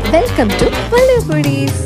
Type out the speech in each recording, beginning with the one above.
welcome to പൊളീസ്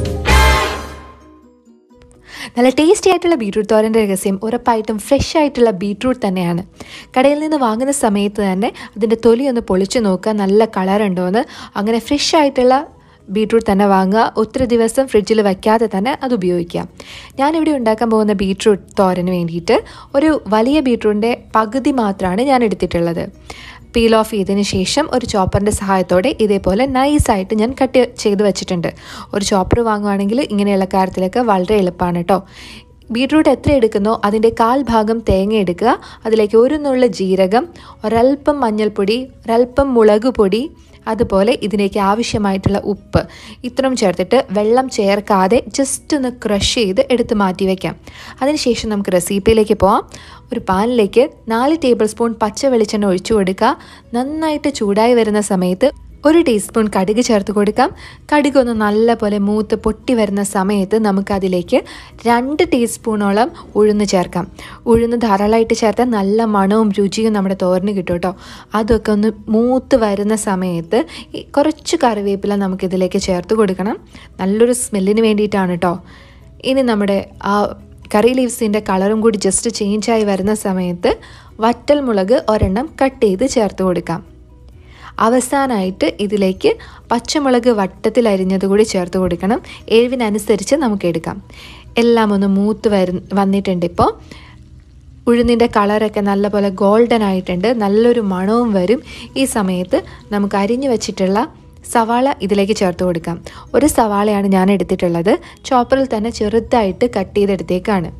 നല്ല tasty ആയിട്ടുള്ള beetroot തോരൻ്റെ രഹസ്യം ഉറപ്പായിട്ടും ഫ്രഷ് ആയിട്ടുള്ള ബീട്രൂട്ട് തന്നെയാണ് കടയിൽ നിന്ന് വാങ്ങുന്ന സമയത്ത് തന്നെ അതിൻ്റെ തൊലി ഒന്ന് പൊളിച്ച് നോക്കുക നല്ല കളർ ഉണ്ടോയെന്ന് അങ്ങനെ ഫ്രഷ് ആയിട്ടുള്ള ബീട്രൂട്ട് തന്നെ വാങ്ങുക ഒത്തിരി ദിവസം ഫ്രിഡ്ജിൽ വയ്ക്കാതെ തന്നെ അത് ഉപയോഗിക്കാം ഞാനിവിടെ ഉണ്ടാക്കാൻ പോകുന്ന ബീട്രൂട്ട് തോരന് വേണ്ടിയിട്ട് ഒരു വലിയ ബീട്രൂട്ടിൻ്റെ പകുതി മാത്രമാണ് ഞാൻ എടുത്തിട്ടുള്ളത് പീൽ ഓഫ് ചെയ്തതിന് ശേഷം ഒരു ചോപ്പറിൻ്റെ സഹായത്തോടെ ഇതേപോലെ നൈസായിട്ട് ഞാൻ കട്ട് ചെയ്ത് വെച്ചിട്ടുണ്ട് ഒരു ചോപ്പർ വാങ്ങുവാണെങ്കിൽ ഇങ്ങനെയുള്ള കാര്യത്തിലൊക്കെ വളരെ എളുപ്പമാണ് കേട്ടോ ബീട്രൂട്ട് എത്ര എടുക്കുന്നോ അതിൻ്റെ കാൽ ഭാഗം തേങ്ങ എടുക്കുക അതിലേക്ക് ഒരു നുള്ള ജീരകം ഒരൽപ്പം മഞ്ഞൾപ്പൊടി ഒരൽപ്പം മുളക് പൊടി അതുപോലെ ഇതിലേക്ക് ആവശ്യമായിട്ടുള്ള ഉപ്പ് ഇത്രയും ചേർത്തിട്ട് വെള്ളം ചേർക്കാതെ ജസ്റ്റ് ഒന്ന് ക്രഷ് ചെയ്ത് എടുത്ത് മാറ്റി വയ്ക്കാം അതിനുശേഷം നമുക്ക് റെസിപ്പിയിലേക്ക് പോവാം ഒരു പാനിലേക്ക് നാല് ടേബിൾ സ്പൂൺ പച്ച വെളിച്ചെണ്ണ ഒഴിച്ചു കൊടുക്കുക നന്നായിട്ട് ചൂടായി വരുന്ന സമയത്ത് ഒരു ടീസ്പൂൺ കടുക് ചേർത്ത് കൊടുക്കാം കടുക് ഒന്ന് നല്ലപോലെ മൂത്ത് പൊട്ടി വരുന്ന സമയത്ത് നമുക്കതിലേക്ക് രണ്ട് ടീസ്പൂണോളം ഉഴുന്ന് ചേർക്കാം ഉഴുന്ന് ധാരാളമായിട്ട് ചേർത്താൽ നല്ല മണവും രുചിയും നമ്മുടെ തോരന് കിട്ടും കേട്ടോ അതൊക്കെ ഒന്ന് മൂത്ത് വരുന്ന സമയത്ത് ഈ കുറച്ച് കറിവേപ്പില നമുക്കിതിലേക്ക് ചേർത്ത് കൊടുക്കണം നല്ലൊരു സ്മെല്ലിന് വേണ്ടിയിട്ടാണ് കേട്ടോ ഇനി നമ്മുടെ ആ കറി ലീവ്സിൻ്റെ കളറും കൂടി ജസ്റ്റ് ചേഞ്ചായി വരുന്ന സമയത്ത് വറ്റൽ മുളക് ഒരെണ്ണം കട്ട് ചെയ്ത് ചേർത്ത് കൊടുക്കാം അവസാനമായിട്ട് ഇതിലേക്ക് പച്ചമുളക് വട്ടത്തിൽ അരിഞ്ഞത് കൂടി ചേർത്ത് കൊടുക്കണം എരിവിനനുസരിച്ച് നമുക്ക് എടുക്കാം എല്ലാം ഒന്ന് മൂത്ത് വരു വന്നിട്ടുണ്ട് ഇപ്പോൾ ഉഴുന്നിൻ്റെ കളറൊക്കെ നല്ലപോലെ ഗോൾഡൻ ആയിട്ടുണ്ട് നല്ലൊരു മണവും വരും ഈ സമയത്ത് നമുക്ക് അരിഞ്ഞു വെച്ചിട്ടുള്ള സവാള ഇതിലേക്ക് ചേർത്ത് കൊടുക്കാം ഒരു സവാളയാണ് ഞാൻ എടുത്തിട്ടുള്ളത് ചോപ്പറിൽ തന്നെ ചെറുതായിട്ട് കട്ട് ചെയ്തെടുത്തേക്കാണ്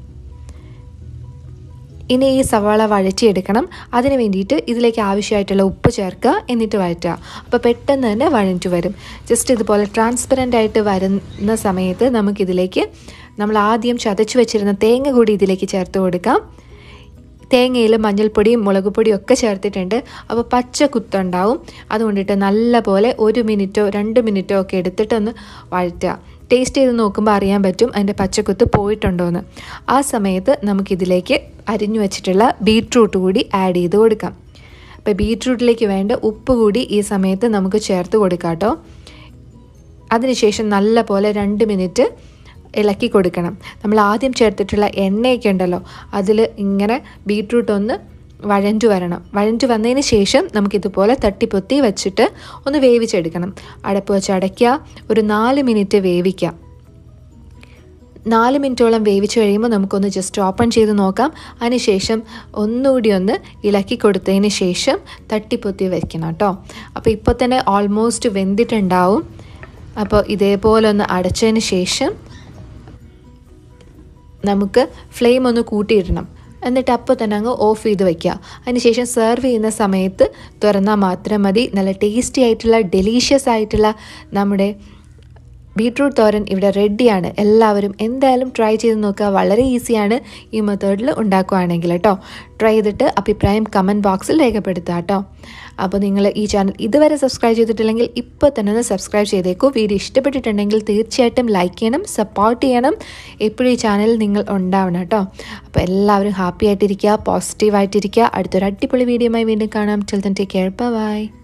ഇനി ഈ സവാള വഴറ്റിയെടുക്കണം അതിന് വേണ്ടിയിട്ട് ഇതിലേക്ക് ആവശ്യമായിട്ടുള്ള ഉപ്പ് ചേർക്കുക എന്നിട്ട് വഴറ്റുക അപ്പോൾ പെട്ടെന്ന് തന്നെ വഴഞ്ഞു വരും ജസ്റ്റ് ഇതുപോലെ ട്രാൻസ്പെറൻ്റ് ആയിട്ട് വരുന്ന സമയത്ത് നമുക്കിതിലേക്ക് നമ്മൾ ആദ്യം ചതച്ച് വെച്ചിരുന്ന തേങ്ങ കൂടി ഇതിലേക്ക് ചേർത്ത് കൊടുക്കാം തേങ്ങയിൽ മഞ്ഞൾപ്പൊടിയും മുളക് പൊടിയും ഒക്കെ ചേർത്തിട്ടുണ്ട് അപ്പോൾ പച്ച കുത്തുണ്ടാവും അതുകൊണ്ടിട്ട് നല്ല പോലെ ഒരു മിനിറ്റോ രണ്ട് മിനിറ്റോ ഒക്കെ എടുത്തിട്ടൊന്ന് വഴറ്റുക ടേസ്റ്റ് ചെയ്ത് നോക്കുമ്പോൾ അറിയാൻ പറ്റും അതിൻ്റെ പച്ചക്കുത്ത് പോയിട്ടുണ്ടോയെന്ന് ആ സമയത്ത് നമുക്കിതിലേക്ക് അരിഞ്ഞു വെച്ചിട്ടുള്ള ബീട്രൂട്ട് കൂടി ആഡ് ചെയ്ത് കൊടുക്കാം അപ്പോൾ ബീട്രൂട്ടിലേക്ക് വേണ്ട ഉപ്പ് കൂടി ഈ സമയത്ത് നമുക്ക് ചേർത്ത് കൊടുക്കാം കേട്ടോ അതിനുശേഷം നല്ല പോലെ രണ്ട് മിനിറ്റ് ഇളക്കി കൊടുക്കണം നമ്മൾ ആദ്യം ചേർത്തിട്ടുള്ള എണ്ണയൊക്കെ ഉണ്ടല്ലോ അതിൽ ഇങ്ങനെ ബീട്രൂട്ട് ഒന്ന് വഴഞ്ഞു വരണം വഴഞ്ഞു വന്നതിന് ശേഷം നമുക്കിതുപോലെ തട്ടിപ്പൊത്തി വെച്ചിട്ട് ഒന്ന് വേവിച്ചെടുക്കണം അടപ്പ് വെച്ച് അടയ്ക്കുക ഒരു നാല് മിനിറ്റ് വേവിക്കാം നാല് മിനിറ്റോളം വേവിച്ച് കഴിയുമ്പോൾ നമുക്കൊന്ന് ജസ്റ്റ് ഓപ്പൺ ചെയ്ത് നോക്കാം അതിനുശേഷം ഒന്നുകൂടി ഒന്ന് ഇളക്കി കൊടുത്തതിന് ശേഷം തട്ടിപ്പൊത്തി വെക്കണം കേട്ടോ അപ്പോൾ ഇപ്പോൾ തന്നെ ഓൾമോസ്റ്റ് വെന്തിട്ടുണ്ടാവും അപ്പോൾ ഇതേപോലെ ഒന്ന് അടച്ചതിന് ശേഷം നമുക്ക് ഫ്ലെയിം ഒന്ന് കൂട്ടിയിടണം എന്നിട്ട് അപ്പോൾ തന്നെ അങ്ങ് ഓഫ് ചെയ്ത് വെക്കുക അതിനുശേഷം സെർവ് ചെയ്യുന്ന സമയത്ത് തുറന്നാൽ മാത്രം മതി നല്ല ടേസ്റ്റി ആയിട്ടുള്ള ഡെലീഷ്യസ് ആയിട്ടുള്ള നമ്മുടെ ബീട്രൂട്ട് തോരൻ ഇവിടെ റെഡിയാണ് എല്ലാവരും എന്തായാലും ട്രൈ ചെയ്ത് നോക്കുക വളരെ ഈസിയാണ് ഈ മെത്തേഡിൽ ഉണ്ടാക്കുകയാണെങ്കിൽ കേട്ടോ ട്രൈ ചെയ്തിട്ട് അഭിപ്രായം കമൻറ്റ് ബോക്സിൽ രേഖപ്പെടുത്തുക കേട്ടോ അപ്പോൾ നിങ്ങൾ ഈ ചാനൽ ഇതുവരെ സബ്സ്ക്രൈബ് ചെയ്തിട്ടില്ലെങ്കിൽ ഇപ്പോൾ തന്നെ ഒന്ന് സബ്സ്ക്രൈബ് ചെയ്തേക്കൂ വീഡിയോ ഇഷ്ടപ്പെട്ടിട്ടുണ്ടെങ്കിൽ തീർച്ചയായിട്ടും ലൈക്ക് ചെയ്യണം സപ്പോർട്ട് ചെയ്യണം എപ്പോഴും ഈ ചാനലിൽ നിങ്ങൾ ഉണ്ടാവണം കേട്ടോ അപ്പോൾ എല്ലാവരും ഹാപ്പി ആയിട്ടിരിക്കുക പോസിറ്റീവായിട്ടിരിക്കുക അടുത്തൊരു അടിപൊളി വീഡിയോയുമായി വീണ്ടും കാണാം ചിൽത്തൻ ടേക്ക് കെയർ ബൈ